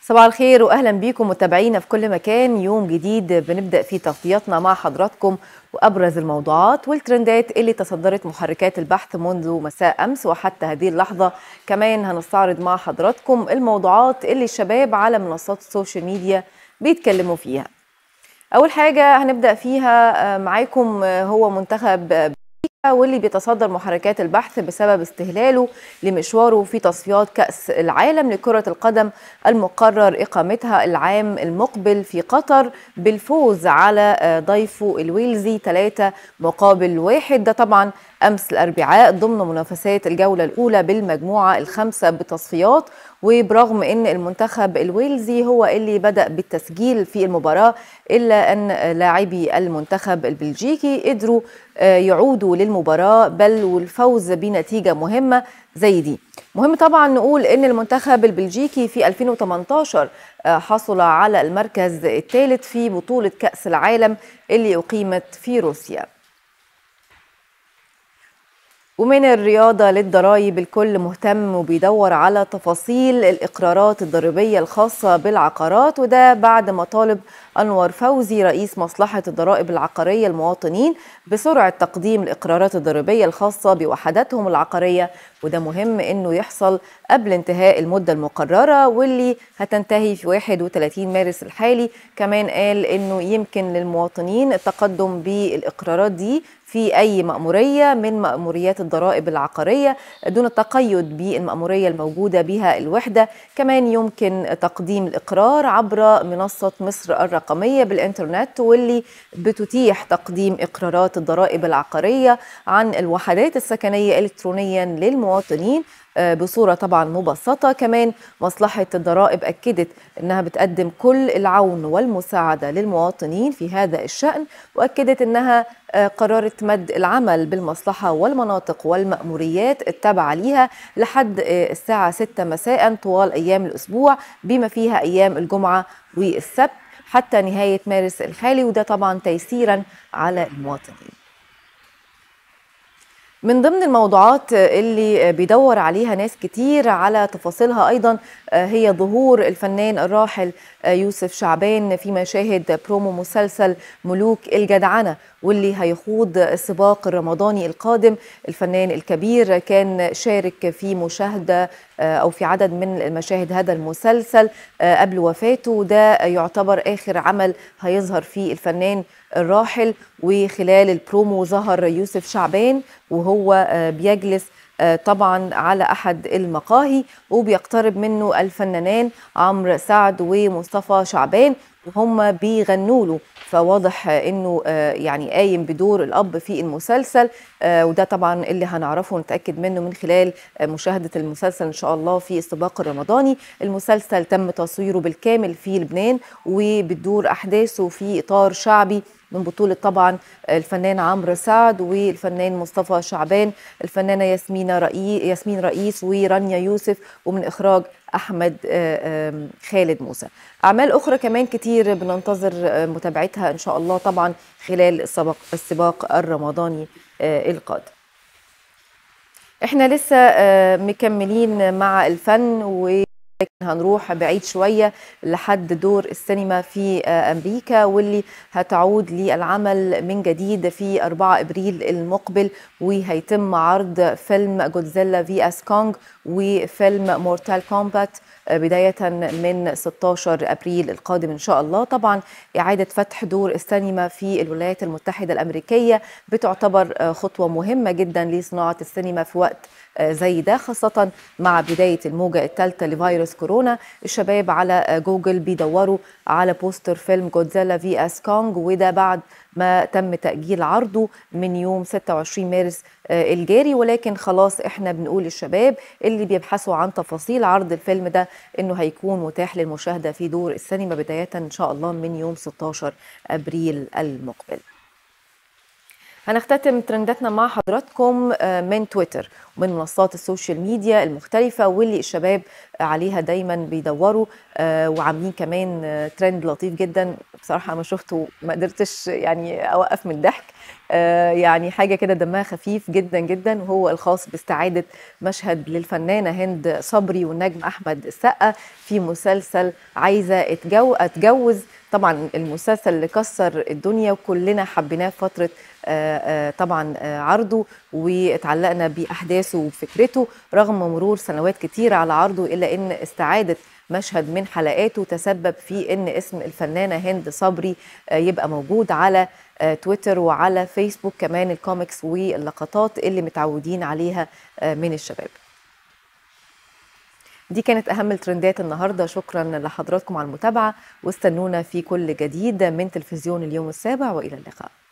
صباح الخير واهلا بيكم متابعينا في كل مكان يوم جديد بنبدا فيه تغطياتنا مع حضراتكم وابرز الموضوعات والترندات اللي تصدرت محركات البحث منذ مساء امس وحتى هذه اللحظه كمان هنستعرض مع حضراتكم الموضوعات اللي الشباب على منصات السوشيال ميديا بيتكلموا فيها اول حاجه هنبدا فيها معاكم هو منتخب واللي بيتصدر محركات البحث بسبب استهلاله لمشواره في تصفيات كأس العالم لكرة القدم المقرر إقامتها العام المقبل في قطر بالفوز على ضيفه الويلزي ثلاثة مقابل واحد ده طبعا أمس الأربعاء ضمن منافسات الجولة الأولى بالمجموعة الخامسة بتصفيات وبرغم أن المنتخب الويلزي هو اللي بدأ بالتسجيل في المباراة إلا أن لاعبي المنتخب البلجيكي قدروا يعودوا للمباراة بل والفوز بنتيجة مهمة زي دي مهم طبعا نقول ان المنتخب البلجيكي في 2018 حصل على المركز الثالث في بطولة كأس العالم اللي أقيمت في روسيا ومن الرياضة للضرائب الكل مهتم وبيدور على تفاصيل الإقرارات الضريبية الخاصة بالعقارات وده بعد ما طالب أنور فوزي رئيس مصلحة الضرائب العقارية المواطنين بسرعة تقديم الإقرارات الضريبية الخاصة بوحداتهم العقارية وده مهم إنه يحصل قبل انتهاء المدة المقررة واللي هتنتهي في 31 مارس الحالي كمان قال إنه يمكن للمواطنين التقدم بالإقرارات دي في أي مأمورية من مأموريات الضرائب العقارية دون التقيد بالمأمورية الموجودة بها الوحدة كمان يمكن تقديم الإقرار عبر منصة مصر الرقمية بالإنترنت واللي بتتيح تقديم إقرارات الضرائب العقارية عن الوحدات السكنية إلكترونيا للمواطنين بصوره طبعا مبسطه كمان مصلحه الضرائب اكدت انها بتقدم كل العون والمساعده للمواطنين في هذا الشان واكدت انها قررت مد العمل بالمصلحه والمناطق والماموريات التابعه ليها لحد الساعه 6 مساء طوال ايام الاسبوع بما فيها ايام الجمعه والسبت حتى نهايه مارس الحالي وده طبعا تيسيرا على المواطنين من ضمن الموضوعات اللي بيدور عليها ناس كتير على تفاصيلها ايضا هي ظهور الفنان الراحل يوسف شعبان في مشاهد برومو مسلسل ملوك الجدعنه واللي هيخوض السباق الرمضاني القادم الفنان الكبير كان شارك في مشاهده او في عدد من المشاهد هذا المسلسل قبل وفاته ده يعتبر اخر عمل هيظهر فيه الفنان الراحل وخلال البرومو ظهر يوسف شعبان وهو بيجلس طبعا على احد المقاهي وبيقترب منه الفنانان عمرو سعد ومصطفى شعبان وهم بيغنوا له فواضح انه يعني قايم بدور الاب في المسلسل وده طبعا اللي هنعرفه ونتاكد منه من خلال مشاهده المسلسل ان شاء الله في السباق الرمضاني المسلسل تم تصويره بالكامل في لبنان وبتدور احداثه في اطار شعبي من بطولة طبعا الفنان عمرو سعد والفنان مصطفى شعبان الفنانة ياسمين رئيس ياسمين رئيس ورانيا يوسف ومن إخراج أحمد خالد موسى أعمال أخرى كمان كتير بننتظر متابعتها إن شاء الله طبعا خلال السباق, السباق الرمضاني القادم احنا لسه مكملين مع الفن و لكن هنروح بعيد شوية لحد دور السينما في أمريكا واللي هتعود للعمل من جديد في 4 إبريل المقبل وهيتم عرض فيلم جودزيلا في أس كونغ وفيلم مورتال كومبات بداية من 16 أبريل القادم إن شاء الله طبعا إعادة فتح دور السينما في الولايات المتحدة الأمريكية بتعتبر خطوة مهمة جدا لصناعة السينما في وقت زي ده خاصة مع بداية الموجة الثالثة لفيروس كورونا الشباب على جوجل بيدوروا على بوستر فيلم جودزيلا في اس كونغ وده بعد ما تم تأجيل عرضه من يوم 26 مارس الجاري ولكن خلاص احنا بنقول للشباب اللي بيبحثوا عن تفاصيل عرض الفيلم ده انه هيكون متاح للمشاهدة في دور السينما بداية ان شاء الله من يوم 16 ابريل المقبل هنختتم ترنداتنا مع حضراتكم من تويتر ومن منصات السوشيال ميديا المختلفة واللي الشباب عليها دايما بيدوروا وعاملين كمان ترند لطيف جدا بصراحة أنا شفته ما قدرتش يعني أوقف من الضحك يعني حاجة كده دمها خفيف جدا جدا وهو الخاص باستعادة مشهد للفنانة هند صبري والنجم أحمد السقا في مسلسل عايزة أتجو أتجوز طبعا المسلسل اللي كسر الدنيا وكلنا حبيناه في فترة طبعا عرضه واتعلقنا بأحداثه وفكرته رغم مرور سنوات كتيرة على عرضه إلا أن استعادة مشهد من حلقاته تسبب في ان اسم الفنانه هند صبري يبقى موجود على تويتر وعلى فيسبوك كمان الكوميكس واللقطات اللي متعودين عليها من الشباب دي كانت اهم الترندات النهارده شكرا لحضراتكم على المتابعه واستنونا في كل جديد من تلفزيون اليوم السابع والى اللقاء